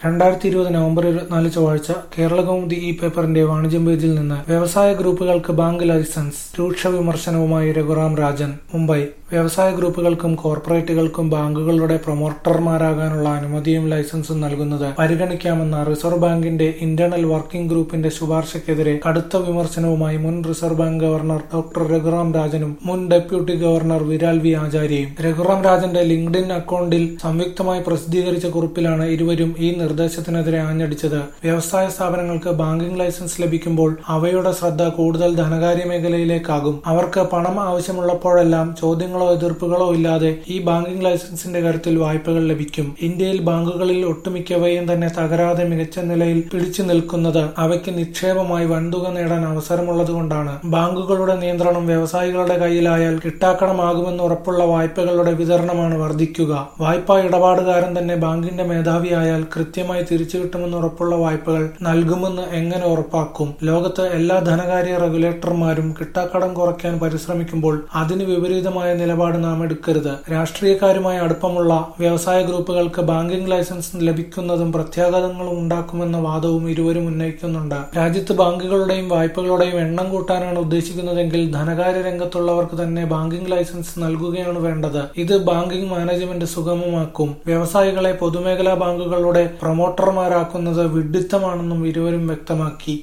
രണ്ടായിരത്തി ഇരുപത് നവംബർ ഇരുപത്തിനാല് ചൊവ്വാഴ്ച കേരളകൗമുദി ഈ പേപ്പറിന്റെ വാണിജ്യം പേജിൽ നിന്ന് വ്യവസായ ഗ്രൂപ്പുകൾക്ക് ബാങ്ക് ലൈസൻസ് രൂക്ഷ വിമർശനവുമായി രഘുറാം രാജൻ മുംബൈ വ്യവസായ ഗ്രൂപ്പുകൾക്കും കോർപ്പറേറ്റുകൾക്കും ബാങ്കുകളുടെ പ്രൊമോട്ടർമാരാകാനുള്ള അനുമതിയും ലൈസൻസും നൽകുന്നത് പരിഗണിക്കാമെന്ന റിസർവ് ബാങ്കിന്റെ ഇന്റേണൽ വർക്കിംഗ് ഗ്രൂപ്പിന്റെ ശുപാർശയ്ക്കെതിരെ കടുത്ത വിമർശനവുമായി മുൻ reserve bank governor doctor Raghuram രാജനും മുൻ ഡെപ്യൂട്ടി ഗവർണർ വിരാൽ വി ആചാര്യയും രഘുറാം രാജന്റെ ലിങ്ക്ഡിൻ അക്കൗണ്ടിൽ സംയുക്തമായി പ്രസിദ്ധീകരിച്ച കുറിപ്പിലാണ് ഇരുവരും ഈ നിർദ്ദേശത്തിനെതിരെ ആഞ്ഞടിച്ചത് വ്യവസായ സ്ഥാപനങ്ങൾക്ക് ബാങ്കിംഗ് ലൈസൻസ് ലഭിക്കുമ്പോൾ അവയുടെ ശ്രദ്ധ കൂടുതൽ ധനകാര്യ മേഖലയിലേക്കാകും അവർക്ക് പണം ആവശ്യമുള്ളപ്പോഴെല്ലാം ചോദ്യങ്ങളോ എതിർപ്പുകളോ ഇല്ലാതെ ഈ ബാങ്കിംഗ് ലൈസൻസിന്റെ കാര്യത്തിൽ വായ്പകൾ ലഭിക്കും ഇന്ത്യയിൽ ബാങ്കുകളിൽ ഒട്ടുമിക്കവയും തന്നെ തകരാതെ മികച്ച നിലയിൽ പിടിച്ചു നിൽക്കുന്നത് അവയ്ക്ക് നിക്ഷേപമായി വൻതുക നേടാൻ അവസരമുള്ളതുകൊണ്ടാണ് ബാങ്കുകളുടെ നിയന്ത്രണം വ്യവസായികളുടെ കയ്യിലായാൽ കിട്ടാക്കണമാകുമെന്ന് ഉറപ്പുള്ള വായ്പകളുടെ വിതരണമാണ് വർദ്ധിക്കുക വായ്പാ ഇടപാടുകാരൻ തന്നെ ബാങ്കിന്റെ മേധാവിയായാൽ കൃത്യമായി തിരിച്ചു കിട്ടുമെന്ന് ഉറപ്പുള്ള വായ്പകൾ നൽകുമെന്ന് എങ്ങനെ ഉറപ്പാക്കും ലോകത്ത് എല്ലാ ധനകാര്യ റെഗുലേറ്റർമാരും കിട്ടാക്കടം കുറയ്ക്കാൻ പരിശ്രമിക്കുമ്പോൾ അതിന് വിപരീതമായ നിലപാട് നാം എടുക്കരുത് രാഷ്ട്രീയക്കാരുമായി അടുപ്പമുള്ള വ്യവസായ ഗ്രൂപ്പുകൾക്ക് ബാങ്കിംഗ് ലൈസൻസ് ലഭിക്കുന്നതും പ്രത്യാഘാതങ്ങളും ഉണ്ടാക്കുമെന്ന വാദവും ഇരുവരും ഉന്നയിക്കുന്നുണ്ട് രാജ്യത്ത് ബാങ്കുകളുടെയും വായ്പകളുടെയും എണ്ണം കൂട്ടാനാണ് ഉദ്ദേശിക്കുന്നതെങ്കിൽ ധനകാര്യ രംഗത്തുള്ളവർക്ക് തന്നെ ബാങ്കിംഗ് ലൈസൻസ് നൽകുകയാണ് വേണ്ടത് ഇത് ബാങ്കിംഗ് മാനേജ്മെന്റ് സുഗമമാക്കും വ്യവസായികളെ പൊതുമേഖലാ ബാങ്കുകളുടെ പ്രൊമോട്ടർമാരാക്കുന്നത് വിഡ്ഢിത്തമാണെന്നും ഇരുവരും വ്യക്തമാക്കി